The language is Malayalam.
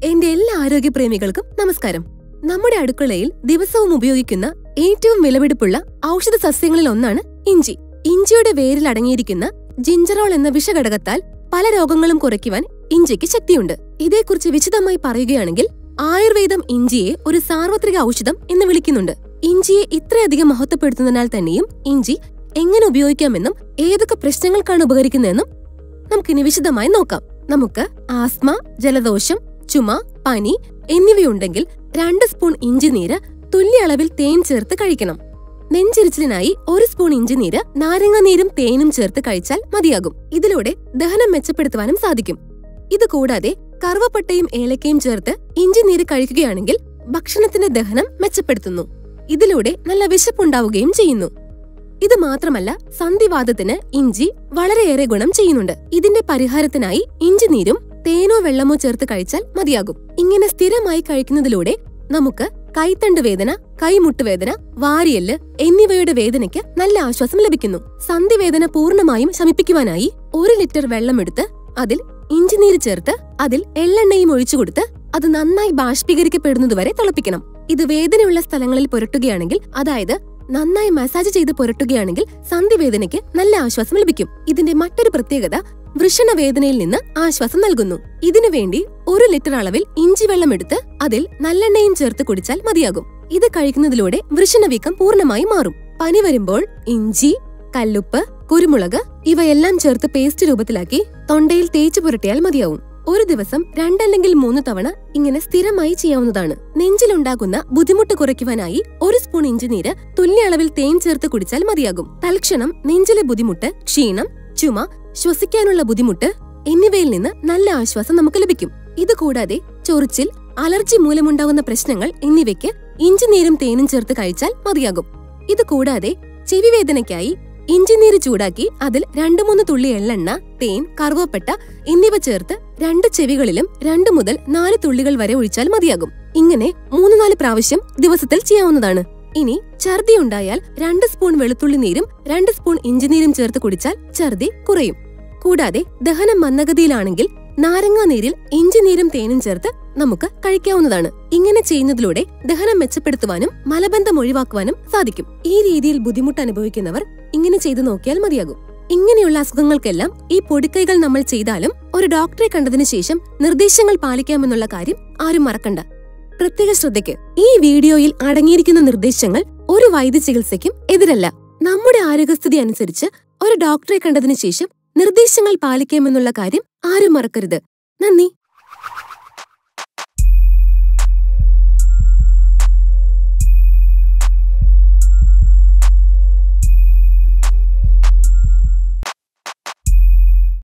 എന്റെ എല്ലാ ആരോഗ്യപ്രേമികൾക്കും നമസ്കാരം നമ്മുടെ അടുക്കളയിൽ ദിവസവും ഉപയോഗിക്കുന്ന ഏറ്റവും വിലപിടിപ്പുള്ള ഔഷധ സസ്യങ്ങളിൽ ഒന്നാണ് ഇഞ്ചി ഇഞ്ചിയുടെ വേരിൽ അടങ്ങിയിരിക്കുന്ന ജിഞ്ചറോൾ എന്ന വിഷഘടകത്താൽ പല രോഗങ്ങളും കുറയ്ക്കുവാൻ ഇഞ്ചിക്ക് ശക്തിയുണ്ട് ഇതേക്കുറിച്ച് വിശദമായി പറയുകയാണെങ്കിൽ ആയുർവേദം ഇഞ്ചിയെ ഒരു സാർവത്രിക ഔഷധം എന്ന് വിളിക്കുന്നുണ്ട് ഇഞ്ചിയെ ഇത്രയധികം മഹത്വപ്പെടുത്തുന്നതിനാൽ തന്നെയും ഇഞ്ചി എങ്ങനെ ഉപയോഗിക്കാമെന്നും ഏതൊക്കെ പ്രശ്നങ്ങൾക്കാണ് ഉപകരിക്കുന്നതെന്നും നമുക്കിനി വിശദമായി നോക്കാം നമുക്ക് ആസ്മ ജലദോഷം ചുമ പനി എന്നിവയുണ്ടെങ്കിൽ രണ്ട് സ്പൂൺ ഇഞ്ചി നീര് തുല്യ അളവിൽ തേൻ ചേർത്ത് കഴിക്കണം നെഞ്ചിരിച്ചിലിനായി ഒരു സ്പൂൺ ഇഞ്ചി നീര് നാരങ്ങ നീരും തേനും ചേർത്ത് കഴിച്ചാൽ മതിയാകും ഇതിലൂടെ ദഹനം മെച്ചപ്പെടുത്തുവാനും സാധിക്കും ഇത് കൂടാതെ കറുവപ്പട്ടയും ഏലക്കയും ചേർത്ത് ഇഞ്ചി നീര് കഴിക്കുകയാണെങ്കിൽ ഭക്ഷണത്തിന്റെ ദഹനം മെച്ചപ്പെടുത്തുന്നു ഇതിലൂടെ നല്ല വിശപ്പുണ്ടാവുകയും ചെയ്യുന്നു ഇത് മാത്രമല്ല സന്ധിവാദത്തിന് ഇഞ്ചി വളരെയേറെ ഗുണം ചെയ്യുന്നുണ്ട് ഇതിന്റെ പരിഹാരത്തിനായി ഇഞ്ചി നീരും തേനോ വെള്ളമോ ചേർത്ത് കഴിച്ചാൽ മതിയാകും ഇങ്ങനെ സ്ഥിരമായി കഴിക്കുന്നതിലൂടെ നമുക്ക് കൈത്തണ്ട് വേദന കൈമുട്ടുവേദന വാരിയല് എന്നിവയുടെ വേദനയ്ക്ക് നല്ല ആശ്വാസം ലഭിക്കുന്നു സന്ധിവേദന പൂർണ്ണമായും ശമിപ്പിക്കുവാനായി ഒരു ലിറ്റർ വെള്ളമെടുത്ത് അതിൽ ഇഞ്ചിനീര് ചേർത്ത് അതിൽ എള്ളെണ്ണയും ഒഴിച്ചു കൊടുത്ത് അത് നന്നായി ബാഷ്പീകരിക്കപ്പെടുന്നതുവരെ തിളപ്പിക്കണം ഇത് വേദനയുള്ള സ്ഥലങ്ങളിൽ പുരട്ടുകയാണെങ്കിൽ അതായത് നന്നായി മസാജ് ചെയ്ത് പുരട്ടുകയാണെങ്കിൽ സന്ധിവേദനയ്ക്ക് നല്ല ആശ്വാസം ലഭിക്കും ഇതിന്റെ മറ്റൊരു പ്രത്യേകത വൃഷണവേദനയിൽ നിന്ന് ആശ്വാസം നൽകുന്നു ഇതിനുവേണ്ടി ഒരു ലിറ്റർ അളവിൽ ഇഞ്ചി വെള്ളം എടുത്ത് അതിൽ നല്ലെണ്ണയും ചേർത്ത് കുടിച്ചാൽ മതിയാകും ഇത് കഴിക്കുന്നതിലൂടെ വൃഷണവീക്കം പൂർണ്ണമായി മാറും പനി വരുമ്പോൾ ഇഞ്ചി കല്ലുപ്പ് കുരുമുളക് ഇവയെല്ലാം ചേർത്ത് പേസ്റ്റ് രൂപത്തിലാക്കി തൊണ്ടയിൽ തേച്ചു പുരട്ടിയാൽ മതിയാവും ഒരു ദിവസം രണ്ടല്ലെങ്കിൽ മൂന്ന് തവണ ഇങ്ങനെ സ്ഥിരമായി ചെയ്യാവുന്നതാണ് നെഞ്ചിലുണ്ടാകുന്ന ബുദ്ധിമുട്ട് കുറയ്ക്കുവാനായി ഒരു സ്പൂൺ ഇഞ്ചിനീര് തുല്യ അളവിൽ തേൻ ചേർത്ത് കുടിച്ചാൽ മതിയാകും തൽക്ഷണം നെഞ്ചിലെ ബുദ്ധിമുട്ട് ക്ഷീണം ചുമ ശ്വസിക്കാനുള്ള ബുദ്ധിമുട്ട് എന്നിവയിൽ നിന്ന് നല്ല ആശ്വാസം നമുക്ക് ലഭിക്കും ഇത് കൂടാതെ ചൊറിച്ചിൽ അലർജി മൂലമുണ്ടാകുന്ന പ്രശ്നങ്ങൾ എന്നിവയ്ക്ക് ഇഞ്ചിനീരും തേനും ചേർത്ത് കഴിച്ചാൽ മതിയാകും ഇത് കൂടാതെ ചെവിവേദനയ്ക്കായി ഇഞ്ചിനീര് ചൂടാക്കി അതിൽ രണ്ടു മൂന്ന് തുള്ളി എള്ളെണ്ണ തേൻ കറുവപ്പട്ട എന്നിവ ചേർത്ത് രണ്ട് ചെവികളിലും രണ്ടു മുതൽ നാല് തുള്ളികൾ വരെ ഒഴിച്ചാൽ മതിയാകും ഇങ്ങനെ മൂന്ന് നാല് പ്രാവശ്യം ദിവസത്തിൽ ചെയ്യാവുന്നതാണ് ഇനി ഛർദി ഉണ്ടായാൽ രണ്ട് സ്പൂൺ വെളുത്തുള്ളി നീരും രണ്ട് സ്പൂൺ ഇഞ്ചിനീരും ചേർത്ത് കുടിച്ചാൽ ഛർദി കുറയും കൂടാതെ ദഹനം മന്ദഗതിയിലാണെങ്കിൽ നാരങ്ങാ നീരിൽ ഇഞ്ചിനീരും തേനും ചേർത്ത് നമുക്ക് കഴിക്കാവുന്നതാണ് ഇങ്ങനെ ചെയ്യുന്നതിലൂടെ ദഹനം മെച്ചപ്പെടുത്തുവാനും മലബന്ധം ഒഴിവാക്കുവാനും സാധിക്കും ഈ രീതിയിൽ ബുദ്ധിമുട്ട് അനുഭവിക്കുന്നവർ ഇങ്ങനെ ചെയ്തു നോക്കിയാൽ മതിയാകും ഇങ്ങനെയുള്ള അസുഖങ്ങൾക്കെല്ലാം ഈ പൊടിക്കൈകൾ നമ്മൾ ചെയ്താലും ഒരു ഡോക്ടറെ കണ്ടതിനു ശേഷം നിർദ്ദേശങ്ങൾ പാലിക്കാമെന്നുള്ള കാര്യം ആരും മറക്കണ്ട പ്രത്യേക ശ്രദ്ധയ്ക്ക് ഈ വീഡിയോയിൽ അടങ്ങിയിരിക്കുന്ന നിർദ്ദേശങ്ങൾ ഒരു വൈദ്യ ചികിത്സയ്ക്കും എതിരല്ല നമ്മുടെ ആരോഗ്യസ്ഥിതി അനുസരിച്ച് ഒരു ഡോക്ടറെ കണ്ടതിനു ശേഷം നിർദ്ദേശങ്ങൾ പാലിക്കാമെന്നുള്ള കാര്യം ആരും മറക്കരുത് നന്ദി